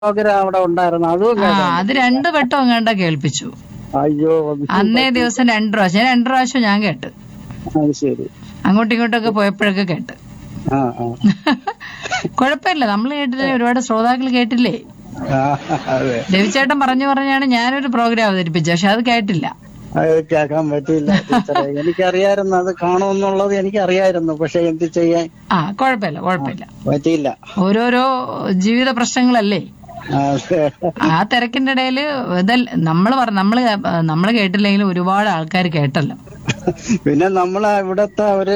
Programme അവിടെ ഉണ്ടായിരുന്നു അതും ആ കേട്ടോ. അത് രണ്ട് വട്ടം അങ്ങാണ്ട കേൾപ്പിച്ചു അയ്യോ അത് അന്നേ ദിവസം രണ്ടു പ്രാവശ്യം രണ്ട് പ്രാവശ്യം ഞാൻ കേട്ട് അത് ശരി അങ്ങോട്ടും ഇങ്ങോട്ടൊക്കെ പോയപ്പോഴൊക്കെ കേട്ട് ആ ആ കുഴപ്പമില്ല നമ്മൾ കേട്ടില്ലേ ഒരുപാട് ശ്രോതാക്കൾ കേട്ടില്ലേ ആ, അതെ രവിചേട്ടൻ പറഞ്ഞു പറഞ്ഞാണ് ഞാനൊരു പ്രോഗ്രാം അവതരിപ്പിച്ചത് പക്ഷെ അത് കേട്ടില്ല അത് കേൾക്കാൻ പറ്റിയില്ല ടീച്ചറെ എനിക്കറിയായിരുന്നു അത് കാണുമെന്നുള്ളത് എനിക്കറിയായിരുന്നു പക്ഷെ എന്ത് ചെയ്യാൻ ആ കുഴപ്പമില്ല കുഴപ്പമില്ല പറ്റിയില്ല ഓരോരോ ജീവിത പ്രശ്നങ്ങളല്ലേ അതെ. ആ തിരക്കിന്റെ ഇടയില് ഇതല്ല നമ്മൾ നമ്മള് നമ്മൾ കേട്ടില്ലെങ്കിലും ഒരുപാട് ആൾക്കാർ കേട്ടല്ലോ പിന്നെ നമ്മൾ ഇവിടത്തെ ഒരു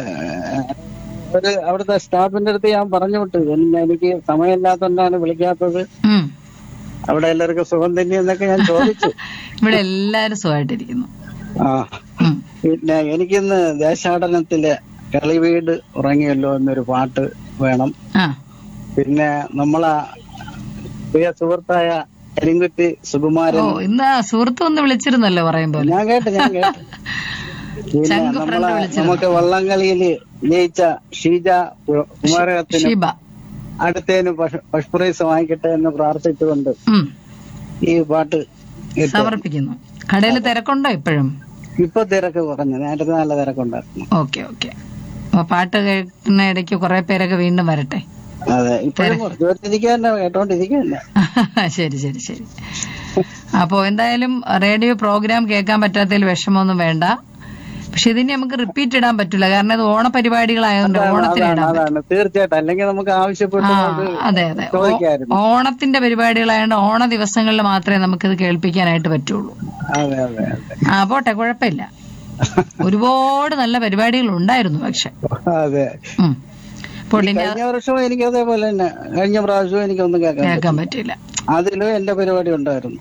ഒരു അവിടുത്തെ സ്റ്റാഫിന്റെ അടുത്ത് ഞാൻ പറഞ്ഞു വിട്ടു എന്നെ- എനിക്ക് സമയമില്ലാത്തോണ്ടാണ് വിളിക്കാത്തത് ഉം അവിടെ എല്ലാവർക്കും സുഖം തന്നെ എന്നൊക്കെ ഞാൻ ചോദിച്ചു ഇവിടെ എല്ലാരും സുഖമായിട്ടിരിക്കുന്നു ആ ഉം. പിന്നെ എനിക്കിന്ന് ദേശാടനത്തിലെ കളിവീട് ഉറങ്ങിയല്ലോ എന്നൊരു പാട്ട് വേണം ആ പിന്നെ നമ്മളെ പ്രിയ സുഹൃത്തായ കരിങ്കുറ്റി ഓ സുകുമാരൻ ഇന്ന് ആ സുഹൃത്ത് ഒന്ന് വിളിച്ചിരുന്നല്ലോ പറയും പോലെ ഞാൻ കേട്ട് ഞാൻ കേട്ട് പിന്നെ ചങ്ക് ഫ്രണ്ട് നമ്മളെ വിളിച്ചിരുന്നു. നമുക്ക് വള്ളംകളിയില് ജയിച്ച ഷീജ കു- കുമാരകത്തിന് ഷീബ അടുത്തേന് ഫസ്റ്റ് പ്രൈസ് വാങ്ങിക്കട്ടെ എന്ന് പ്രാർത്ഥിച്ചുകൊണ്ട് ഉം ഈ പാട്ട് ഇട്ടു. സമർപ്പിക്കുന്നു കടയിൽ തിരക്കുണ്ടോ ഇപ്പോഴും ഇപ്പൊ തിരക്ക് കുറഞ്ഞു നേരത്തെ നല്ല തിരക്കുണ്ടായിരുന്നു ഓക്കെ ഓക്കെ അപ്പൊ പാട്ട് കേൾക്കുന്ന ഇടയ്ക്ക് കുറെ പേരൊക്കെ വീണ്ടും വരട്ടെ അതെ ഇപ്പോഴും ജോലിരിക്കാൻ കേട്ടോണ്ടിരിക്കന്നെ ശരി ശരി ശരി അപ്പോ എന്തായാലും റേഡിയോ പ്രോഗ്രാം കേൾക്കാൻ പറ്റാത്തതിൽ വിഷമമൊന്നും വേണ്ട പക്ഷെ ഇതിന് നമുക്ക് റിപ്പീറ്റ് ഇടാൻ പറ്റില്ല കാരണം ഇത് ഓണപരിപാടികളായതുകൊണ്ട് ഓണത്തിന് അതാണ് ഇടാൻ പറ്റും അതാണ് തീർച്ചയായിട്ടും അല്ലെങ്കിൽ നമുക്ക് ആവശ്യപ്പെട്ട് ആ നമുക്ക് അതെ അതെ ഓ- ചോദിക്കായിരുന്നു ഓണത്തിന്റെ പരിപാടികളായതുകൊണ്ട് ഓണ ദിവസങ്ങളിൽ മാത്രമേ നമുക്കിത് കേൾപ്പിക്കാനായിട്ട് പറ്റുള്ളൂ അതെ അതെ അതെ ആ പോട്ടെ കുഴപ്പമില്ല ഒരുപാട് നല്ല പരിപാടികൾ ഉണ്ടായിരുന്നു പക്ഷെ അതെ ഉം. പോട്ടെ ഇനി അത് കഴിഞ്ഞ വർഷവും എനിക്ക് അതേപോലെ തന്നെ കഴിഞ്ഞ പ്രാവശ്യവും എനിക്കൊന്നും കേൾക്കാൻ കേൾക്കാൻ പറ്റില്ല പറ്റില്ല. അതിലും എന്റെ പരിപാടി ഉണ്ടായിരുന്നു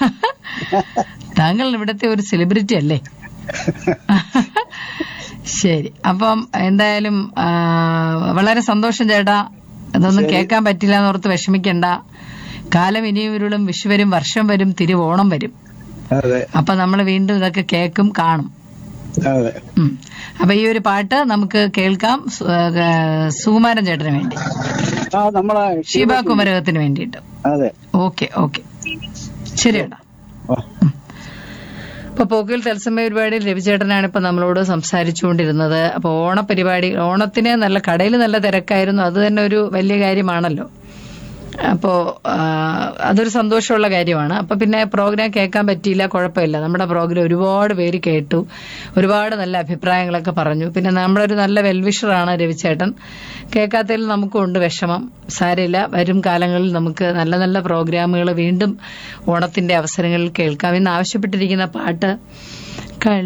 താങ്കൾ ഇവിടുത്തെ ഒരു സെലിബ്രിറ്റി അല്ലേ ശരി അപ്പം എന്തായാലും ആ, വളരെ സന്തോഷം ചേട്ടാ ഇതൊന്നും കേൾക്കാൻ പറ്റില്ല എന്നോർത്ത് വിഷമിക്കണ്ട കാലം ഇനിയും ഇരുളും വിഷു വരും വർഷം വരും തിരുവോണം വരും അതെ അപ്പൊ നമ്മൾ വീണ്ടും ഇതൊക്കെ കേൾക്കും കാണും അതെ ഉം. അപ്പൊ ഈ ഒരു പാട്ട് നമുക്ക് കേൾക്കാം സു- ആ, സുകുമാരൻ ചേട്ടന് വേണ്ടി ആ നമ്മളെ ഷീബ കുമരകത്തിന് വേണ്ടിയിട്ട് അതെ ഓക്കെ ഓക്കെ ശരി ചേട്ടാ ഓ. ഇപ്പൊ പോക്കിൽ തത്സമയ പരിപാടിയിൽ രവിചേട്ടനാണ് ഇപ്പൊ നമ്മളോട് സംസാരിച്ചുകൊണ്ടിരുന്നത് അപ്പൊ ഓണപരിപാടി ഓണത്തിന് നല്ല കടയിൽ നല്ല തിരക്കായിരുന്നു അത് തന്നെ ഒരു വലിയ കാര്യമാണല്ലോ അപ്പോ ആ, അതൊരു സന്തോഷമുള്ള കാര്യമാണ് അപ്പൊ പിന്നെ പ്രോഗ്രാം കേൾക്കാൻ പറ്റിയില്ല കുഴപ്പമില്ല നമ്മുടെ പ്രോഗ്രാം ഒരുപാട് പേര് കേട്ടു ഒരുപാട് നല്ല അഭിപ്രായങ്ങളൊക്കെ പറഞ്ഞു പിന്നെ നമ്മുടെ ഒരു നല്ല വെൽവിഷറാണ് രവിചേട്ടൻ കേൾക്കാത്തതിൽ നമുക്കും ഉണ്ട് വിഷമം സാരമില്ല വരും കാലങ്ങളിൽ നമുക്ക് നല്ല നല്ല പ്രോഗ്രാമുകൾ വീണ്ടും ഓണത്തിന്റെ അവസരങ്ങളിൽ കേൾക്കാം ഇന്ന് ആവശ്യപ്പെട്ടിരിക്കുന്ന പാട്ട്